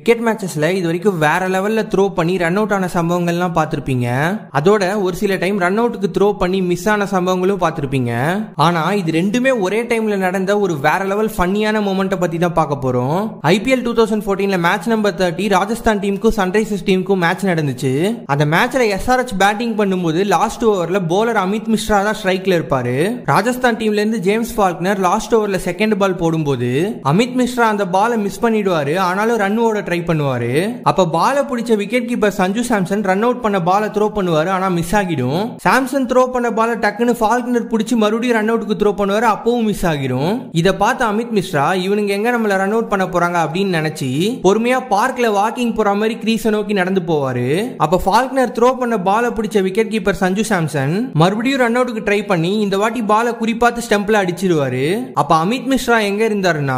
cricket மேட்சஸ்ல இது வரைக்கும் வேற லெவல்ல த்ரோ பண்ணி ரன் அவுட் ஆன சம்பவங்கள்லாம் பார்த்திருப்பீங்க அதோட ஒரு சில டைம் ரன் அவுட்டுக்கு த்ரோ பண்ணி மிஸ் ஆன சம்பவங்களும் பார்த்திருப்பீங்க ஆனா இது ரெண்டுமே ஒரே டைம்ல நடந்த ஒரு வேற லெவல் ஃபன்னியான மூமெண்ட்டை பத்தி தான் பார்க்க போறோம் ஐபிஎல் டூ தௌசண்ட் ஃபோர்டீன்ல மேட்ச் நம்பர் தேர்ட்டி ராஜஸ்தான் டீமுக்கும் சன்ரைசர்ஸ் டீமுக்கும் மேட்ச் நடந்துச்சு அந்த மேட்ச்ல எஸ்ஆர்எச் பேட்டிங் பண்ணும்போது லாஸ்ட் ஓவர்ல போலர் அமித் மிஸ்ரா தான் ஸ்ட்ரைக்ல இருப்பாரு ராஜஸ்தான் டீம்ல இருந்து ஜேம்ஸ் ஃபால்க்னர் லாஸ்ட் ஓவர்ல செகண்ட் பால் போடும்போது அமித் மிஸ்ரா அந்த பாலை மிஸ் பண்ணிடுவாரு ஆனாலும் ரன் ஓட ட்ரை பண்ணுவாரு அப்ப பாலை பிடிச்ச wicket keeper Sanju Samson run out பண்ண பாலை த்ரோ பண்ணுவாரு ஆனா மிஸ் ஆகிடும் சாம்சன் த்ரோ பண்ண பாலை டக்குன்னு ஃபால்க்னர் பிடிச்சி மறுபடியும் ரன் அவுட்டுக்கு த்ரோ பண்ணுவாரு அப்பவும் மிஸ் ஆகிடும் இதை பார்த்த அமித் மிஸ்ரா இவனுங்க எங்க நம்மள ரன் அவுட் பண்ண போறாங்க அப்படின்னு நினைச்சு பொறுமையா பார்க்ல வாக்கிங் போற மாதிரி கிரீஸை நோக்கி நடந்து போவாரு அப்ப ஃபால்க்னர் த்ரோ பண்ண பாலை பிடிச்ச விக்கெட் கீப்பர் சஞ்சு சாம்சன் மறுபடியும் ரன் அவுட்டுக்கு ட்ரை பண்ணி இந்த வாட்டி பாலை குறிப்பாத்து ஸ்டெம்ப்ல அடிச்சிருவாரு அப்ப அமித் மிஸ்ரா எங்க இருந்தாருன்னா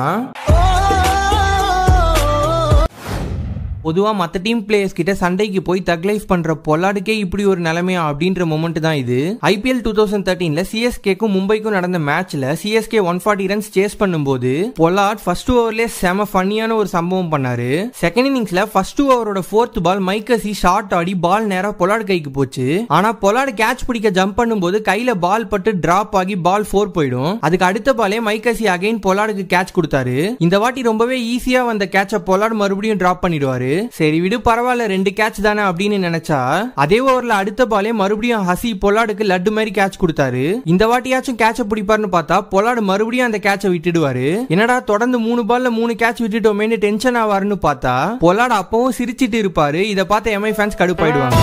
பொதுவா மற்ற டீம் பிளேயர்ஸ் கிட்ட சண்டைக்கு போய் தக் லைஃப் பண்ற பொல்லாடுக்கே இப்படி ஒரு நிலைமையா அப்படின்ற மொமெண்ட் தான் இது ஐபிஎல் டூ தௌசண்ட் தேர்ட்டீன்ல சிஎஸ்கேக்கும் மும்பைக்கும் நடந்த மேட்ச்ல CSK one forty runs chase பண்ணும்போது பொல்லாட் ஃபர்ஸ்ட் ஓவர்லேயே செம ஃபன்னியான ஒரு சம்பவம் பண்ணாரு செகண்ட் இன்னிங்ஸ்ல ஃபர்ஸ்ட் ஓவரோட ஃபோர்த் பால் மைக்கசி ஷார்ட் ஆடி பால் நேரா பொலாட் கைக்கு போச்சு ஆனா பொலாட் கேட்ச் பிடிக்க ஜம்ப் பண்ணும்போது கையில பால் பட்டு டிராப் ஆகி பால் ஃபோர் போயிடும் அதுக்கு அடுத்த பாலே மைக்கசி அகைன் பொலாடுக்கு கேட்ச் கொடுத்தாரு இந்த வாட்டி ரொம்பவே ஈஸியா வந்த கேட்ச பொலாட் மறுபடியும் டிராப் பண்ணிடுவாரு சரி விடு பரவாயில்ல ரெண்டு கேட்ச் தானே அப்படின்னு நினைச்சா அதே ஓவர்ல அடுத்த பாலே மறுபடியும் ஹசி பொலாடுக்கு லட்டு மாதிரி கேட்ச் கொடுத்தாரு இந்த வாட்டியாச்சும் கேட்ச பிடிப்பாருன்னு பார்த்தா பொலாடு மறுபடியும் அந்த கேட்சை விட்டுடுவாரு என்னடா தொடர்ந்து மூணு பால்ல மூணு கேட்ச் விட்டுட்டோமேனு டென்ஷன் ஆவாருன்னு பார்த்தா பொலாடு அப்பவும் சிரிச்சிட்டு இருப்பாரு இதை பார்த்து எம்ஐ ஃபேன்ஸ் கடுப்பாயிடுவாங்க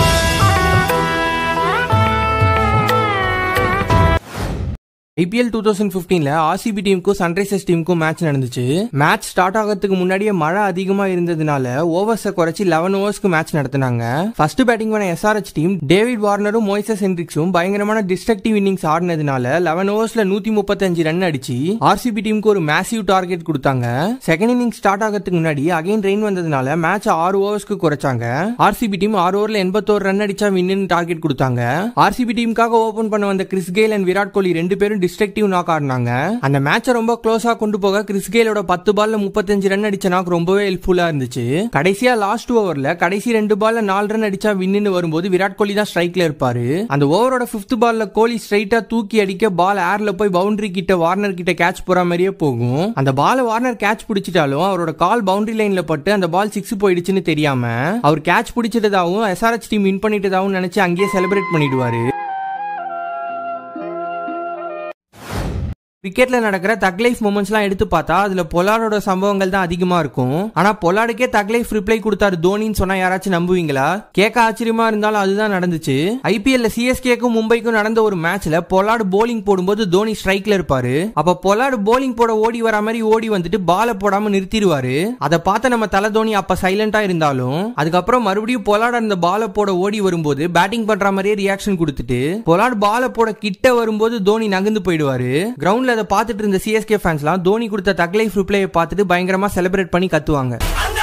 ஐபிஎல் டூ தௌசண்ட் பிப்டீன்ல ஆர்சிபி டீமுக்கும் சன்ரைசர்ஸ் டீமுக்கும் மேட்ச் நடந்துச்சு மேட்ச் ஸ்டார்ட் ஆகிறதுக்கு முன்னாடியே மழை அதிகமா இருந்ததுனால ஓவர்ஸை குறைச்சி லெவன் ஓவர்ஸ்க்கு மேட்ச் நடத்தினாங்க ஃபர்ஸ்ட் பேட்டிங் பண்ண எஸ்ஆர்எச் டீம் டேவிட் வார்னரும் மோய்சஸ் ஹென்ரிக்ஸும் பயங்கரமான டிஸ்ட்ரக்டிவ் இன்னிங்ஸ் ஆடினதுனால லெவன் ஓவர்ஸ்ல நூத்தி முப்பத்தஞ்சு ரன் அடிச்சு ஆர்சிபி டீமுக்கு ஒரு மேசிவ் டார்கெட் கொடுத்தாங்க செகண்ட் இன்னிங் ஸ்டார்ட் ஆகிறதுக்கு முன்னாடி அகைன் ரெயின் வந்ததுனால மேட்ச் ஆறு ஓவர்ஸ்க்கு குறைச்சாங்க ஆர்சிபி டீம் ஆறு ஓவர்ல எண்பத்தோரு ரன் அடிச்சா வின்னு டார்கெட் கொடுத்தாங்க ஆர்சிபி டீமுக்காக ஓபன் பண்ண வந்த Chris Gayle and Virat Kohli ரெண்டு பேரும் டிஸ்ட்ரக்டிவ் நாக் ஆடினாங்க அந்த மேட்சை ரொம்ப க்ளோஸா கொண்டு போக கிறிஸ் கெயிலோட பத்து பால்ல முப்பத்தஞ்சு ரன் அடிச்ச நாக் ரொம்பவே ஹெல்ப்ஃபுல்லா இருந்துச்சு கடைசியா லாஸ்ட் ஓவர்ல கடைசி ரெண்டு பால்ல நாலு ரன் அடிச்சா வின்னு வரும்போது விராட் கோலி தான் ஸ்ட்ரைக்ல இருப்பாரு அந்த ஓவரோட பிப்த் பால்ல கோலி ஸ்ட்ரைட்டா தூக்கி அடிக்க பால் ஏர்ல போய் பவுண்டரி கிட்ட வார்னர் கிட்ட கேட்ச் போற மாதிரியே போகும் அந்த பால் வார்னர் கேட்ச் பிடிச்சிட்டாலும் அவரோட கால் பவுண்டரி லைன்ல பட்டு அந்த பால் சிக்ஸ் போயிடுச்சுன்னு தெரியாம அவர் கேட்ச் பிடிச்சிட்டதாவும் எஸ்ஆர்எச் டீம் வின் பண்ணிட்டதாவும் நினைச்சு அங்கேயே செலிப்ரேட் பண்ணிடுவாரு கிரிக்கெட்ல நடக்கிற தக் லைஃப் மூமெண்ட்ஸ்லாம் எடுத்து பார்த்தா அதுல பொலாடோட சம்பவங்கள் தான் அதிகமா இருக்கும் ஆனா பொலாடுக்கே தக் லைஃப் ரிப்ளை கொடுத்தாரு தோனின்னு சொன்னா யாராச்சும் நம்புவீங்களா கேட்க ஆச்சரியமா இருந்தாலும் அதுதான் நடந்துச்சு ஐபிஎல்ல சிஎஸ்கேக்கும் மும்பைக்கும் நடந்த ஒரு மேட்ச்ல பொலாடு போலிங் போடும்போது தோனி ஸ்ட்ரைக்ல இருப்பாரு அப்ப பொலாடு போலிங் போட ஓடி வர மாதிரி ஓடி வந்துட்டு பால போடாம நிறுத்திடுவாரு அதை பார்த்த நம்ம தலை தோனி அப்ப சைலண்டா இருந்தாலும் அதுக்கப்புறம் மறுபடியும் பொலாடு அந்த பால போட ஓடி வரும்போது பேட்டிங் பண்ற மாதிரியே ரியாக்ஷன் கொடுத்துட்டு பொலாடு பால போட கிட்ட வரும்போது தோனி நகர்ந்து போயிடுவாரு கிரவுண்ட்ல அதை பார்த்துட்டு இருந்த சிஎஸ்கே ஃபேன்ஸ்லாம் தோனி கொடுத்த தக் லைஃப் ரிப்ளையை பார்த்துட்டு பயங்கரமா செலிப்ரேட் பண்ணி கத்துவாங்க